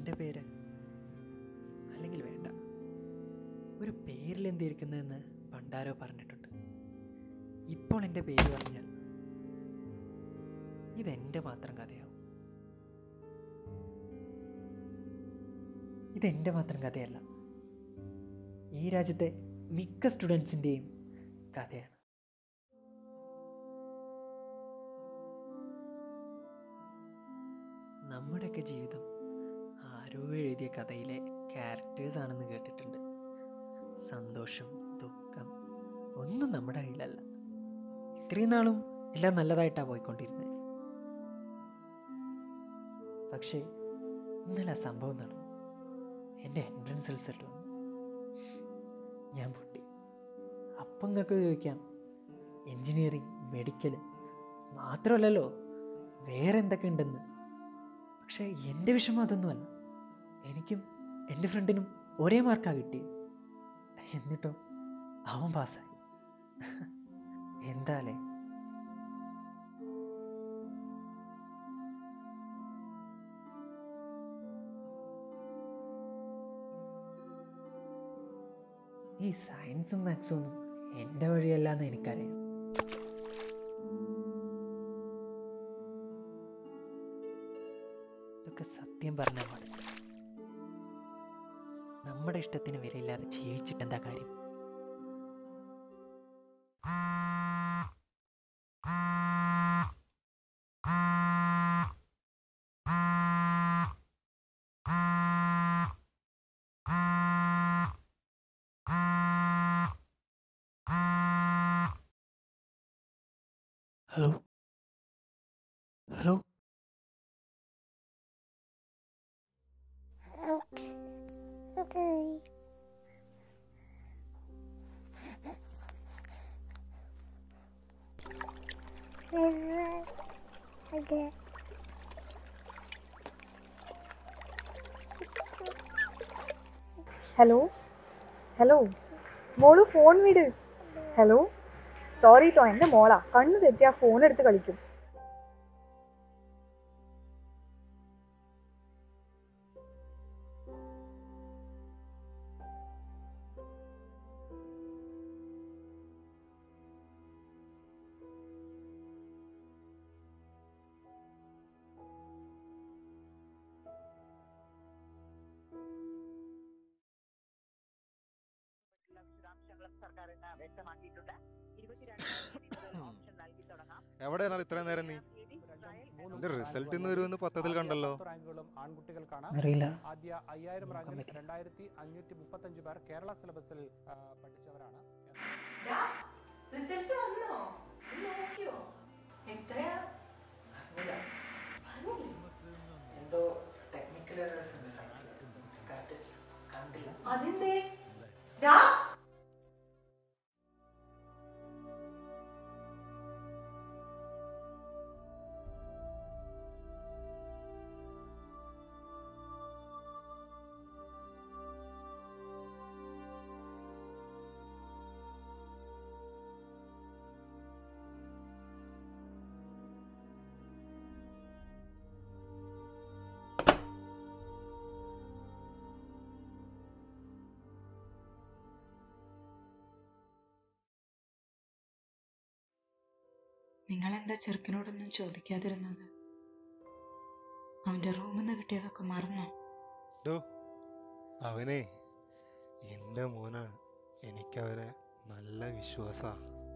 എൻ്റെ പേര് അല്ലെങ്കിൽ വേണ്ട ഒരു പേരിൽ എന്തിരിക്കുന്നതെന്ന് പണ്ടാരോ പറഞ്ഞിട്ടുണ്ട് ഇപ്പോൾ എൻ്റെ പേര് പറഞ്ഞാൽ ഇതെൻ്റെ മാത്രം കഥയാവും ഇതെൻ്റെ മാത്രം കഥയല്ല ഈ രാജ്യത്തെ മിക്ക സ്റ്റുഡൻസിൻ്റെയും കഥയാണ് നമ്മുടെയൊക്കെ ജീവിതം ആരോ എഴുതിയ കഥയിലെ ക്യാരക്ടേഴ്സ് ആണെന്ന് കേട്ടിട്ടുണ്ട് സന്തോഷം ദുഃഖം ഒന്നും നമ്മുടെ കയ്യിലല്ല ഇത്രയും നാളും എല്ലാം നല്ലതായിട്ടാണ് പോയിക്കൊണ്ടിരുന്നത് പക്ഷേ ഇന്നലെ ആ സംഭവം നടന്നു എൻ്റെ എൻട്രൻസ് റിസൾട്ട് വന്നു ഞാൻ പൊട്ടി അപ്പം നിങ്ങൾക്ക് ചോദിക്കാം എൻജിനീയറിങ് മെഡിക്കൽ മാത്രമല്ലല്ലോ വേറെ എന്തൊക്കെ ഉണ്ടെന്ന് പക്ഷേ എൻ്റെ വിഷമം അതൊന്നുമല്ല എനിക്കും എൻ്റെ ഫ്രണ്ടിനും ഒരേ മാർക്കാണ് കിട്ടിയത് എന്നിട്ടോ അവൻ പാസ്സായി എന്താലേ ഈ സയൻസും മാത്സും ഒന്നും എൻ്റെ വഴിയല്ല എന്ന് എനിക്കറിയാം ഇതൊക്കെ സത്യം പറഞ്ഞാൽ മതി നമ്മുടെ ഇഷ്ടത്തിന് വിലയില്ലാതെ ജീവിച്ചിട്ട് എന്താ കാര്യം hello hello Okay. Okay. Hello hello മോള് ഫോൺ വിട് ഹലോ സോറി ടോ എൻ്റെ മോളാ കണ്ണ് തെറ്റിയാ ഫോൺ എടുത്ത് കളിക്കും വിശദാംശങ്ങളും സർക്കാർ ഇന്ന് വ്യക്തമാക്കിയിട്ടുണ്ട് ഇരുപത്തിരണ്ടാം തീയതി മുതൽ ഓപ്ഷൻ നൽകി തുടങ്ങാം എവിടെയാണ് ഇത്രയും നേരം നീ എന്റെ റിസൾട്ട് ഇന്ന് വരുമെന്ന് പത്രത്തിൽ കണ്ടല്ലോ റാങ്കുകളും ആൺകുട്ടികൾക്കാണ് അറിയില്ല ആദ്യ അയ്യായിരം നോക്കാൻ റാങ്കിൽ പറ്റില്ല. രണ്ടായിരത്തി അഞ്ഞൂറ്റി മുപ്പത്തഞ്ച് പേർ കേരള സിലബസിൽ ആ, പഠിച്ചവരാണ് റിസൾട്ട് വന്നോ നോക്കിയോ എത്രയാ എന്തോ ടെക്നിക്കൽ കണ്ടില്ല അതിന്റെ ദാ നിങ്ങൾ എന്താ ചെറുക്കനോടൊന്നും ചോദിക്കാതിരുന്നത് അവന്റെ റൂമിൽ നിന്ന് കിട്ടിയതൊക്കെ മറന്നോ ഡോ അവനെ എന്റെ മോനാണ് എനിക്കവനെ നല്ല വിശ്വാസാ